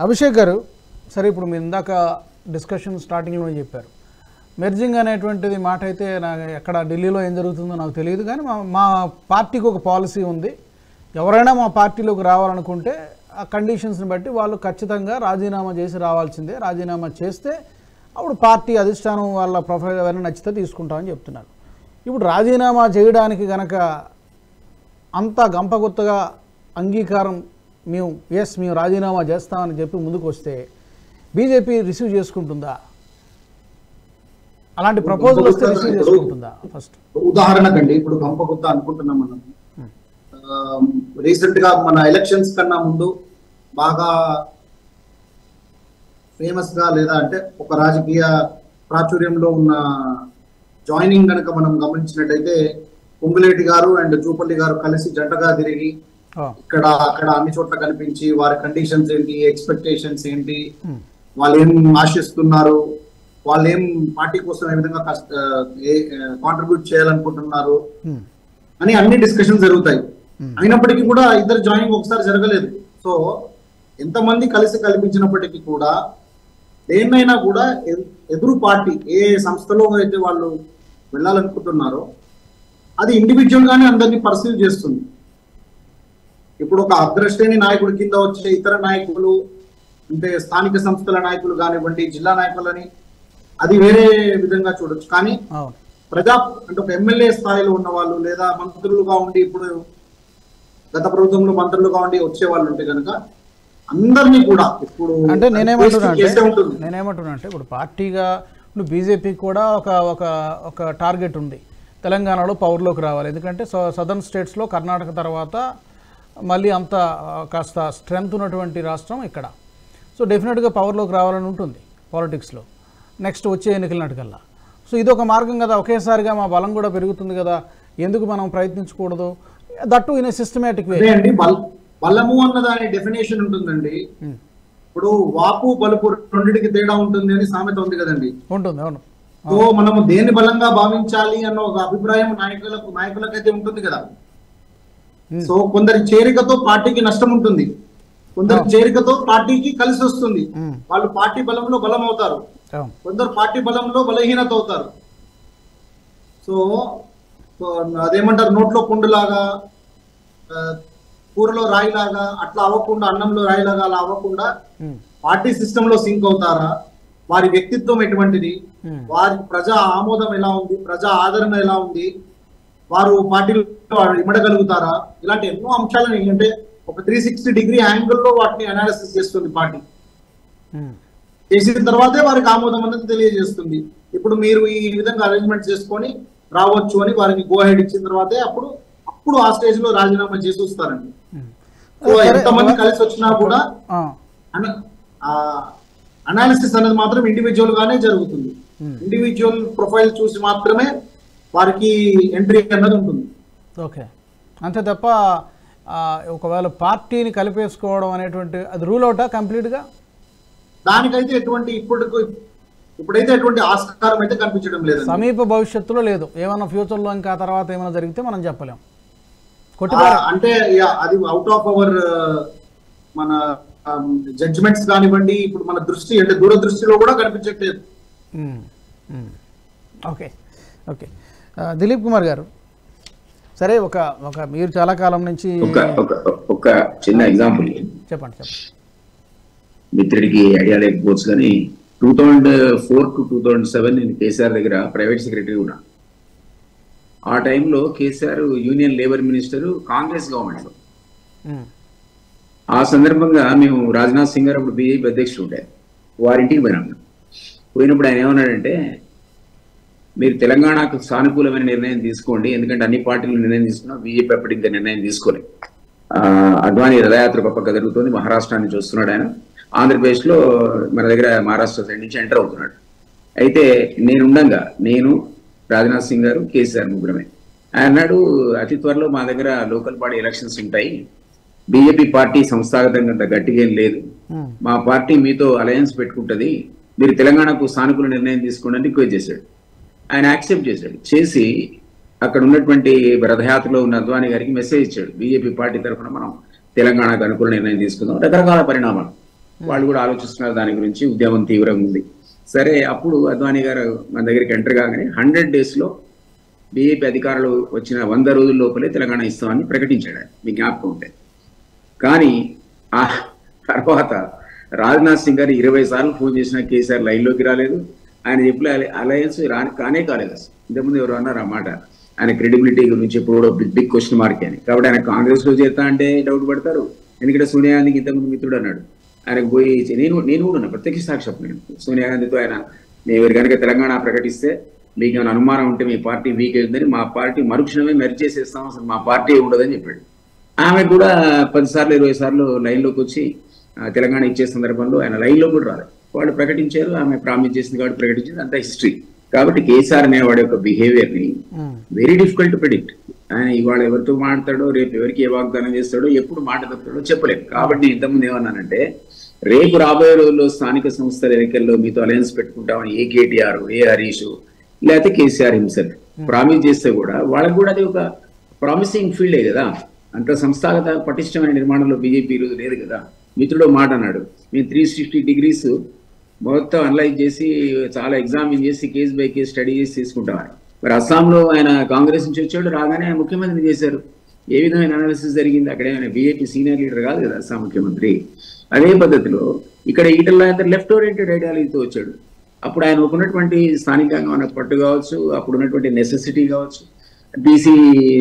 అభిషేక్ గారు సరే ఇప్పుడు మీరు ఇందాక డిస్కషన్ స్టార్టింగ్లో చెప్పారు మెర్జింగ్ అనేటువంటిది మాట అయితే నాకు ఎక్కడ ఢిల్లీలో ఏం జరుగుతుందో నాకు తెలియదు కానీ మా మా పార్టీకి ఒక పాలసీ ఉంది ఎవరైనా మా పార్టీలోకి రావాలనుకుంటే ఆ కండిషన్స్ని బట్టి వాళ్ళు ఖచ్చితంగా రాజీనామా చేసి రావాల్సిందే రాజీనామా చేస్తే అప్పుడు పార్టీ అధిష్టానం వాళ్ళ ప్రొఫైల్ ఎవరైనా నచ్చితే తీసుకుంటామని చెప్తున్నారు ఇప్పుడు రాజీనామా చేయడానికి గనక అంత గంపగుత్తగా అంగీకారం మేము ఎస్ మేము రాజీనామా చేస్తామని చెప్పి ముందుకు వస్తే బీజేపీ రిసీవ్ చేసుకుంటుందా అలాంటి ప్రపోజల్ వస్తే రిసీవ్ చేసుకుంటుందా ఫస్ట్ ఉదాహరణకండి ఇప్పుడు గంపగుత్త అనుకుంటున్నాం మనం రీసెంట్ గా మన ఎలక్షన్స్ కన్నా ముందు బాగా ఫేమస్ గా లేదా అంటే ఒక రాజకీయ ప్రాచుర్యంలో ఉన్న జాయినింగ్ కనుక మనం గమనించినట్టయితే పొంగులేటి గారు అండ్ జూపల్లి గారు కలిసి జంటగా తిరిగి ఇక్కడ అక్కడ అన్ని చోట్ల కనిపించి వారి కండిషన్స్ ఏంటి ఎక్స్పెక్టేషన్స్ ఏంటి వాళ్ళు ఏం ఆశిస్తున్నారు వాళ్ళు ఏం పార్టీ కోసం ఏ విధంగా కష్ట కాంట్రిబ్యూట్ చేయాలనుకుంటున్నారు అని అన్ని డిస్కషన్ జరుగుతాయి అయినప్పటికీ కూడా ఇద్దరు జాయినింగ్ ఒకసారి జరగలేదు సో ఎంతమంది కలిసి కల్పించినప్పటికీ కూడా దేన్నైనా కూడా ఎ- ఎదురు పార్టీ ఏ సంస్థలో అయితే వాళ్ళు వెళ్ళాలనుకుంటున్నారో అది ఇండివిజువల్ గానే అందరినీ పర్సీవ్ చేస్తుంది ఇప్పుడు ఒక అగ్రశ్రేణి నాయకుడి కింద వచ్చే ఇతర నాయకులు అంటే స్థానిక సంస్థల నాయకులు కానివ్వండి జిల్లా నాయకులని అది వేరే విధంగా చూడొచ్చు కానీ అవును ప్రజా అంటే ఒక ఎమ్మెల్యే స్థాయిలో ఉన్న వాళ్ళు లేదా మంత్రులుగా ఉండి ఇప్పుడు గత ప్రభుత్వంలో మంత్రులుగా ఉండి వచ్చే వాళ్ళు ఉంటే కనుక అందరినీ కూడా ఇప్పుడు అంటే నేనేమంటున్నా అంటే చేసే ఉంటుంది నేనేమంటున్నా అంటే ఇప్పుడు పార్టీగా ఇప్పుడు బీజేపీకి కూడా ఒక ఒక ఒక టార్గెట్ ఉంది తెలంగాణలో పవర్లోకి రావాలి ఎందుకంటే స- సదర్న్ స్టేట్స్లో కర్ణాటక తర్వాత మళ్ళీ అంత ఆ, కాస్త స్ట్రెంగ్త్ ఉన్నటువంటి రాష్ట్రం ఇక్కడ సో డెఫినెట్గా పవర్లోకి రావాలని ఉంటుంది పాలిటిక్స్లో నెక్స్ట్ వచ్చే ఎన్నికలనాటికల్లా సో ఇది ఒక మార్గం కదా ఒకేసారిగా మా బలం కూడా పెరుగుతుంది కదా ఎందుకు మనం ప్రయత్నించకూడదు that in a systematic way అదే అండి బల్ బలము అన్న దాని డెఫినేషన్ ఉంటుందండి ఇప్పుడు వాపు బలుపు రెండింటికి తేడా ఉంటుంది అని సామెత ఉంది కదండి ఉంటుంది అవును సో మనము దేన్ని బలంగా భావించాలి అన్న ఒక అభిప్రాయం నాయకులకు నాయకులకైతే ఉంటుంది కదా సో కొందరి చేరికతో పార్టీకి నష్టం ఉంటుంది కొందరి చేరికతో పార్టీకి కలిసి వస్తుంది మ్మ్. వాళ్ళు పార్టీ బలంలో బలం అవుతారు అవును కొందరు పార్టీ బలంలో బలహీనత అవుతారు సో సో అదేమంటారు నోట్లో పుండులాగా ఆ, కూరలో రాయిలాగా అట్లా అవ్వకుండా అన్నంలో రాయిలాగా అలా అవ్వకుండా ఉమ్, పార్టీ సిస్టమ్ లో సింక్ అవుతారా వారి వ్యక్తిత్వం ఎటువంటిది ఉమ్, వారి ప్రజా ఆమోదం ఎలా ఉంది ప్రజా ఆదరణ ఎలా ఉంది వారు పార్టీలో ఇమ్మడగలుగుతారా ఇలాంటి ఎన్నో అంశాలని అంటే ఒక త్రీ సిక్స్టీ డిగ్రీ యాంగిల్లో వాటిని అనాలిసిస్ చేస్తుంది పార్టీ ఉమ్, చేసిన తర్వాతే వారికి ఆమోదం అనేది తెలియజేస్తుంది ఇప్పుడు మీరు ఈ విధంగా అరేంజ్మెంట్ చేసుకొని రావచ్చు అని వారికి గో హెడ్ ఇచ్చిన తర్వాతే అప్పుడు అప్పుడు ఆ స్టేజ్ లో రాజీనామా చేసి వస్తారండి ఉమ్. సో సరే, ఎంతమంది ఒక- కలిసి వచ్చినా కూడా ఆ, అనాలిసిస్ అనేది మాత్రం ఇండివిజువల్ గానే జరుగుతుంది Hmm. ఇండివిజువల్ ప్రొఫైల్ చూసి మాత్రమే వారికి ఎంట్రీ అన్నది ఉంటుంది ఓకే అంతే తప్ప ఆ, ఒకవేళ పార్టీని కలిపేసుకోవడం అనేటువంటి అది రూల్ అవుటా కంప్లీట్గా దానికైతే ఎటువంటి ఇప్పుడు ఇప్పుడైతే ఎటువంటి ఆస్కారం అయితే కనిపించడం లేదండి సమీప భవిష్యత్తులో లేదు ఏమైనా ఫ్యూచర్లో ఇంకా ఆ తర్వాత ఏమైనా జరిగితే మనం చెప్పలేం ఆ, కొట్టిపారు అంటే యా, అది అవుట్ ఆఫ్ అవర్ మన జడ్జిమెంట్స్ కానివ్వండి ఇప్పుడు మన దృష్టి అంటే దూరదృష్టిలో కూడా కనిపించట్లేదు ఓకే ఓకే ఆ, దిలీప్ కుమార్ గారు సరే ఒక ఒక మీరు చాలా కాలం నుంచి ఒక ఒక ఒక చిన్న ఎగ్జాంపుల్ చెప్పండి చెప్పండి మిత్రుడికి ఐడియా లేకపోవచ్చు కానీ two thousand four to two thousand seven నేను కేసీఆర్ దగ్గర ప్రైవేట్ సెక్రటరీ ఉన్నా ఆ టైంలో KCR union labour minister Congress గవర్నమెంట్లో ఉమ్, ఆ సందర్భంగా మేము రాజ్నాథ్ సింగ్ గారు అప్పుడు బీజేపీ అధ్యక్షుడు ఉండే వారింటికి పోయినాం పోయినప్పుడు ఆయన ఏమన్నాడంటే మీరు తెలంగాణకు సానుకూలమైన నిర్ణయం తీసుకోండి ఎందుకంటే అన్ని పార్టీలు నిర్ణయం తీసుకున్నా బీజేపీ అప్పుడు ఇంకా నిర్ణయం తీసుకోలేదు ఆ, అద్వానీ రథయాత్ర గొప్పగా జరుగుతుంది మహారాష్ట్ర నుంచి వస్తున్నాడు ఆయన ఆంధ్రప్రదేశ్లో మన దగ్గర మహారాష్ట్ర సైడ్ నుంచి ఎంటర్ అవుతున్నాడు అయితే నేను ఉండంగా నేను రాజ్నాథ్ సింగ్ గారు కేసీఆర్ ముగ్గురమే ఆయన అన్నాడు అతి త్వరలో మా దగ్గర లోకల్ బాడీ ఎలక్షన్స్ ఉంటాయి బీజేపీ పార్టీ సంస్థాగతంగా అంత గట్టిగా ఏం లేదు ఉమ్, మా పార్టీ మీతో అలయన్స్ పెట్టుకుంటది మీరు తెలంగాణకు సానుకూల నిర్ణయం తీసుకోండి అని రిక్వెస్ట్ చేశాడు ఆయన యాక్సెప్ట్ చేశాడు చేసి అక్కడ ఉన్నటువంటి రథయాత్రలో ఉన్న అద్వానీ గారికి మెసేజ్ ఇచ్చాడు బీజేపీ పార్టీ తరఫున మనం తెలంగాణకు అనుకూల నిర్ణయం తీసుకుందాం రకరకాల పరిణామాలు వాళ్ళు కూడా ఆలోచిస్తున్నారు దాని గురించి ఉద్యమం తీవ్రంగా ఉంది సరే అప్పుడు అద్వానీ గారు మన దగ్గరికి ఎంటర్ కాగానే హండ్రెడ్ డేస్ లో బీజేపీ అధికారులు వచ్చిన వంద రోజుల లోపలే తెలంగాణ ఇస్తామని ప్రకటించాడు ఆయన. మీకు జ్ఞాపకం ఉంటే కానీ ఆ తర్వాత రాజ్నాథ్ సింగ్ గారు ఇరవై సార్లు ఫోన్ చేసిన కేసీఆర్ లైన్లోకి రాలేదు ఆయన చెప్పిన అలయన్స్ రాని కానే కాలేదు అసలు ఇంతకుముందు ఎవరు అన్నారు ఆ మాట ఆయన క్రెడిబిలిటీ గురించి ఎప్పుడు కూడా బిగ్ బిగ్ క్వశ్చన్ మార్క్ అని కాబట్టి ఆయన కాంగ్రెస్ లో చేస్తా అంటే డౌట్ పడతారు ఎందుకంటే సోనియా గాంధీకి ఇంతకుముందు మిత్రుడు అన్నాడు ఆయనకు పోయి నేను నేను కూడా ఉన్నా ప్రత్యక్ష సాక్షి నేను సోనియా గాంధీతో ఆయన మీరు కనుక తెలంగాణ ప్రకటిస్తే మీకు ఏమైనా అనుమానం ఉంటే మీ పార్టీ వీక్ అయిందని మా పార్టీ మరుక్షణమే మెరి చేసేస్తాం అసలు మా పార్టీ ఉండదని చెప్పాడు ఆమె కూడా పది సార్లు ఇరవై సార్లు లైన్లోకి వచ్చి ఆ, తెలంగాణ ఇచ్చే సందర్భంలో ఆయన లైన్లో కూడా రాలేదు వాళ్ళు ప్రకటించారు ఆమె ప్రామిస్ చేసింది కాబట్టి ప్రకటించింది అంతా హిస్టరీ కాబట్టి కేసీఆర్ అనే వాడి యొక్క బిహేవియర్ ని వెరీ డిఫికల్ట్ టు ప్రిడిక్ట్ ఆయన ఇవాళ ఎవరితో మాట్లాడతాడో రేపు ఎవరికి ఏ వాగ్దానం చేస్తాడో ఎప్పుడు మాట తప్పుతాడో చెప్పలేము కాబట్టి నేను ఇంతకుముందు ఏమన్నానంటే రేపు రాబోయే రోజుల్లో స్థానిక సంస్థల ఎన్నికల్లో మీతో అలయన్స్ పెట్టుకుంటామని ఏ కేటీఆర్ ఏ హరీష్ లేకపోతే కేసీఆర్ హింసెల్ఫ్ ప్రామిస్ చేస్తే కూడా వాళ్ళకి కూడా అది ఒక ప్రామిసింగ్ ఫీల్డే కదా అంత సంస్థాగత పటిష్టమైన నిర్మాణంలో బీజేపీ ఈరోజు లేదు కదా మిత్రుడు మాట అన్నాడు మేము త్రీ సిక్స్టీ డిగ్రీస్ మొత్తం అనలైజ్ చేసి చాలా ఎగ్జామిన్ చేసి కేస్ బై కేస్ స్టడీ చేసి తీసుకుంటామని మరి అస్సాంలో ఆయన కాంగ్రెస్ నుంచి వచ్చాడు రాగానే ఆయన ముఖ్యమంత్రి చేశారు ఏ విధమైన అనాలిసిస్ జరిగింది అక్కడ ఏమైనా బీజేపీ సీనియర్ లీడర్ కాదు కదా అస్సాం ముఖ్యమంత్రి అదే పద్ధతిలో ఇక్కడ ఈటల లెఫ్ట్ ఓరియంటెడ్ ఐడియాలజీతో వచ్చాడు అప్పుడు ఆయన ఉన్నటువంటి స్థానికంగా ఉన్న పట్టు కావచ్చు అప్పుడు ఉన్నటువంటి నెసెసిటీ కావచ్చు బీసీ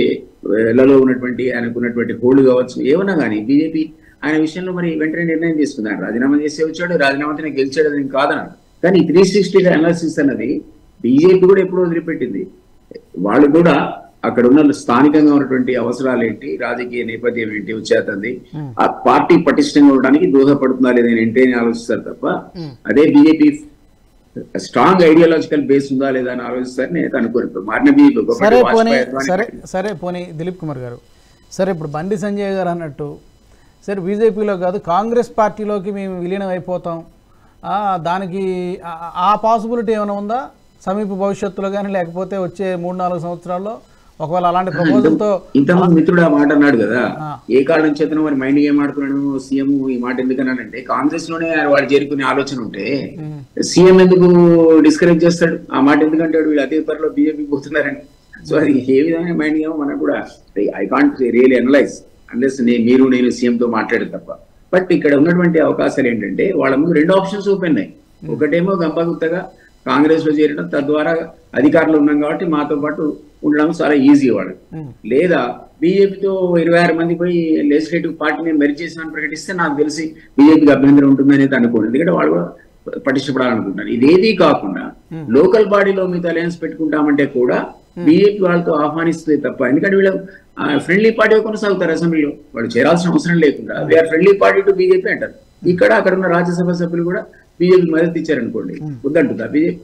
లలో ఉన్నటువంటి ఆయనకు ఉన్నటువంటి హోల్డ్ కావచ్చు ఏమన్నా కానీ బీజేపీ ఆయన విషయంలో మరి వెంటనే నిర్ణయం తీసుకున్నారు రాజీనామా చేసి వచ్చాడు రాజీనామాతోనే గెలిచాడు అది నేను కాదన్నాడు కానీ త్రీ సిక్స్టీ అనాలిసిస్ అన్నది బీజేపీ కూడా ఎప్పుడూ వదిలిపెట్టింది వాళ్ళు కూడా అక్కడ ఉన్న స్థానికంగా ఉన్నటువంటి అవసరాలు ఏంటి రాజకీయ నేపథ్యం ఏంటి వచ్చేస్తుంది ఆ పార్టీ పటిష్టంగా ఉండడానికి దోహదపడుతుందా లేదా ఏంటి అని ఆలోచిస్తారు తప్ప అదే బీజేపీ స్ట్రాంగ్ ఐడియాలజికల్ బేస్ ఉందా లేదా అని ఆలోచిస్తారు నేను అనుకోను మారిన బీజేపీ సరే ఒకటి పోనీ వాజ్పేయి అద్వానీ సరే సరే పోనీ దిలీప్ కుమార్ గారు సరే ఇప్పుడు బండి సంజయ్ గారు అన్నట్టు సరే బీజేపీలో కాదు కాంగ్రెస్ పార్టీలోకి మేము విలీనం అయిపోతాం ఆ, దానికి ఆ- ఆ పాసిబిలిటీ ఏమైనా ఉందా సమీప భవిష్యత్తులో కానీ లేకపోతే వచ్చే మూడు నాలుగు సంవత్సరాల్లో ఒకవేళ అలాంటి ప్రపోజల్తో ఇంతకుముందు మిత్రుడు ఆ మాట అన్నాడు కదా ఆ. ఏ కారణం చేతనో మరి మైండ్ గేమ్ ఆడుతున్నాడు సీఎం ఈ మాట ఎందుకన్నాడంటే కాంగ్రెస్ లోనే వాడు చేరుకునే ఆలోచన ఉంటే సీఎం ఎందుకు డిస్కరేజ్ చేస్తాడు ఆ మాట ఎందుకంటాడు వీళ్ళు అదే త్వరలో బీజేపీ పోతున్నారని సో అది ఏ విధమైన మైండ్ గేమ్ మనకు కూడా I can't really analyse unless మీరు నేను సీఎం తో మాట్లాడే తప్ప బట్ ఇక్కడ ఉన్నటువంటి అవకాశాలు ఏంటంటే వాళ్ళ ముందు రెండు ఆప్షన్స్ ఓపెన్ ఉన్నాయి ఒకటేమో గంపగుత్తగా కాంగ్రెస్ లో చేరడం తద్వారా అధికారంలో ఉన్నాం కాబట్టి మాతో పాటు ఉండడం చాలా ఈజీ వాళ్ళు ఉమ్, లేదా బీజేపీతో ఇరవై ఆరు మంది పోయి లెజిస్లేటివ్ పార్టీని మెరి చేసినని ప్రకటిస్తే నాకు తెలిసి బీజేపీకి అభ్యంతరం ఉంటుంది అనేది అనుకోండి ఎందుకంటే వాళ్ళు కూడా పటిష్టపడాలనుకుంటారు ఇదేది కాకుండా లోకల్ బాడీలో మీతో అలయన్స్ పెట్టుకుంటామంటే కూడా బీజేపీ వాళ్ళతో ఆహ్వానిస్తుంది తప్ప ఎందుకంటే వీళ్ళు ఫ్రెండ్లీ పార్టీ కొనసాగుతారు అసెంబ్లీలో వాళ్ళు చేరాల్సిన అవసరం లేకుండా we're friendly party to BJP అంటారు ఇక్కడ అక్కడ ఉన్న రాజ్యసభ సభ్యులు కూడా బీజేపీ మద్దతు ఇచ్చారనుకోండి వద్దంటుందా బీజేపీ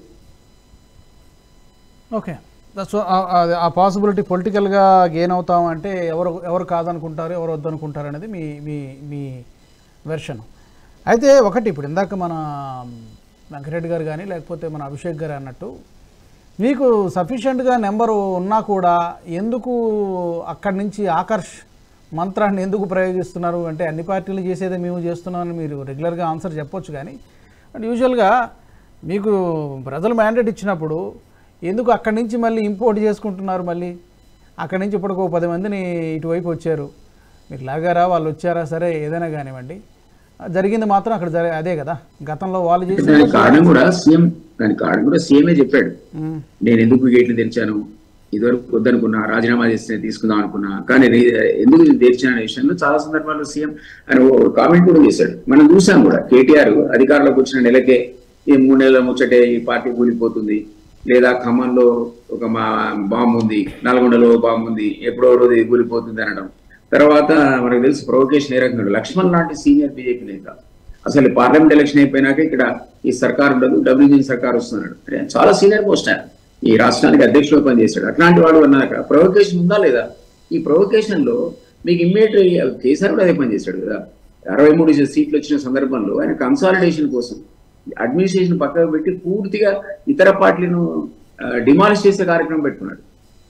ఓకే సో ఆ- ఆ- ఆ పాసిబిలిటీ పొలిటికల్గా గెయిన్ అవుతాం అంటే ఎవరు ఎవరు కాదనుకుంటారు ఎవరు వద్దనుకుంటారు అనేది మీ మీ మీ వెర్షన్ అయితే ఒకటి ఇప్పుడు ఇందాక మన వెంకటరెడ్డి గారు కానీ లేకపోతే మన అభిషేక్ గారు అన్నట్టు మీకు సఫిషియెంట్గా నెంబరు ఉన్నా కూడా ఎందుకు అక్కడి నుంచి ఆకర్ష్ మంత్రాన్ని ఎందుకు ప్రయోగిస్తున్నారు అంటే అన్ని పార్టీలు చేసేదే మేము చేస్తున్నామని మీరు రెగ్యులర్గా ఆన్సర్ చెప్పొచ్చు కానీ అండ్ యూజువల్గా మీకు ప్రజలు మ్యాండేట్ ఇచ్చినప్పుడు ఎందుకు అక్కడి నుంచి మళ్ళీ ఇంపోర్ట్ చేసుకుంటున్నారు మళ్ళీ అక్కడి నుంచి ఇప్పటికో పది మందిని ఇటువైపు వచ్చారు మీరు లాగారా వాళ్ళు వచ్చారా సరే ఏదైనా కానివ్వండి జరిగింది మాత్రం అక్కడ జరి అదే కదా గతంలో వాళ్ళు చేసిన దానికి కారణం కూడా సీఎం దానికి కారణం కూడా సీఎంఏ చెప్పాడు మ్మ్. నేను ఎందుకు గేట్లు తెరిచాను ఇదివరకు వద్దనుకున్నా రాజీనామా చేస్తే తీసుకుందాం అనుకున్నా కానీ రీ- ఎందుకు ఇది తెరిచిన అనే విషయంలో చాలా సందర్భాల్లో సీఎం ఆయన ఓ కామెంట్ కూడా చేశాడు మనం చూసాం కూడా కేటీఆర్ అధికారంలోకి వచ్చిన నెలకే ఈ మూడు నెలల ముచ్చటే ఈ పార్టీ కూలిపోతుంది లేదా ఖమ్మంలో ఒక మా బాంబు ఉంది నల్గొండలో బాంబు ఉంది ఎప్పుడో రోజు ఇది కూలిపోతుంది అనడం తర్వాత మనకు తెలుసు ప్రొవకేషన్ ఏ రకంగా లక్ష్మణ్ లాంటి సీనియర్ బీజేపీ నేత అసలు పార్లమెంట్ ఎలక్షన్ అయిపోయినాక ఇక్కడ ఈ సర్కార్ ఉండదు డబ్ల్యూజీ సర్కార్ వస్తున్నాడు అంటే చాలా సీనియర్ పోస్ట్ ఆయన ఈ రాష్ట్రానికి అధ్యక్షుడు పనిచేశాడు అట్లాంటి వాడు అన్నాక ప్రొవకేషన్ ఉందా లేదా ఈ ప్రొవకేషన్ లో మీకు ఇమ్మీడియట్ కేసీఆర్ కూడా అదే పనిచేశాడు కదా అరవై మూడు సీట్లు వచ్చిన సందర్భంలో ఆయన కన్సాలిడేషన్ కోసం అడ్మినిస్ట్రేషన్ పక్కకు పెట్టి పూర్తిగా ఇతర పార్టీలను డిమాలిష్ చేసే కార్యక్రమం పెట్టుకున్నాడు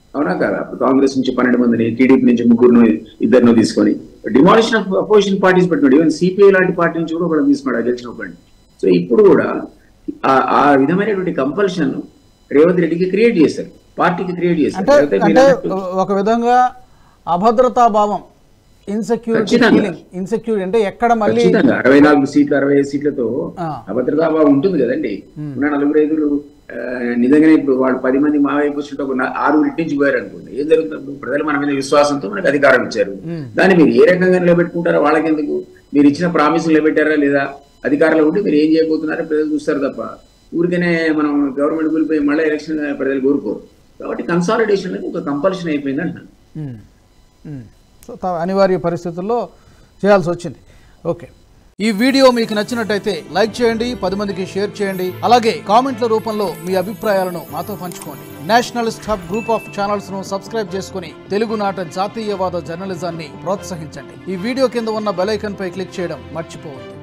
అవునా కాదా అప్పుడు కాంగ్రెస్ నుంచి పన్నెండు మందిని టీడీపీ నుంచి ముగ్గురును ఇద్దరిను తీసుకొని డిమాలిషన్ ఆఫ్ అపోజిషన్ పార్టీస్ పెట్టినాడు ఈవెన్ సిపిఐ లాంటి పార్టీ నుంచి కూడా ఒకటి తీసుకున్నాడు గెలిచిన ఒకటి సో ఇప్పుడు కూడా ఆ- ఆ విధమైనటువంటి కంపల్షన్ రేవంత్ రెడ్డికి క్రియేట్ చేశారు పార్టీకి క్రియేట్ చేశారు అంటే లేకపోతే అంటే మీరు అన్నట్టు- ఒక విధంగా అభద్రతా భావం ఇన్సెక్యూరిటీ ఖచ్చితంగా. ఫీలింగ్ ఇన్సెక్యూరిటీ అంటే ఎక్కడ మళ్ళీ ఖచ్చితంగా అరవై నాలుగు సీట్లు అరవై ఐదు సీట్లతో ఆ. అభద్రతాభావం ఉంటుంది కదండి ఉన్న నలుగురు ఐదుగురు ఆ, నిజంగానే ఇప్పుడు వాళ్ళు పది మంది మా వైపు వచ్చినట్టు ఒక నా- ఆరుగురు ఇంటించి పోయారు అనుకోండి ఏం జరుగుతుంది అప్పుడు? ప్రజలు మన మీద విశ్వాసంతో మనకు అధికారం ఇచ్చారు దాన్ని మీరు ఏ రకంగా నిలబెట్టుకుంటారో వాళ్ళకెందుకు మీరు ఇచ్చిన ప్రామిస్ నిలబెట్టారా లేదా అధికారంలో ఉంటే మీరు ఏం చేయబోతున్నారో ప్రజలు చూస్తారు తప్ప ఊరికనే మనం గవర్నమెంట్ కూలిపోయి మళ్ళీ ఎలక్షన్ ప్రజలు కోరుకోరు కాబట్టి కన్సాలిడేషన్ అనేది ఒక కంపల్షన్ అయిపోయింది అంటున్నాను ఉమ్. ఉమ్. సో త- అనివార్య పరిస్థితుల్లో చేయాల్సి వచ్చింది ఓకే ఈ వీడియో మీకు నచ్చినట్టయితే లైక్ చేయండి పది మందికి షేర్ చేయండి అలాగే కామెంట్ల రూపంలో మీ అభిప్రాయాలను మాతో పంచుకోండి nationalist hub group of channels ను సబ్స్క్రైబ్ చేసుకుని తెలుగునాట జాతీయవాద జర్నలిజాన్ని ప్రోత్సహించండి ఈ వీడియో కింద ఉన్న బెల్ ఐకాన్ పై క్లిక్ చేయడం మర్చిపోవద్దు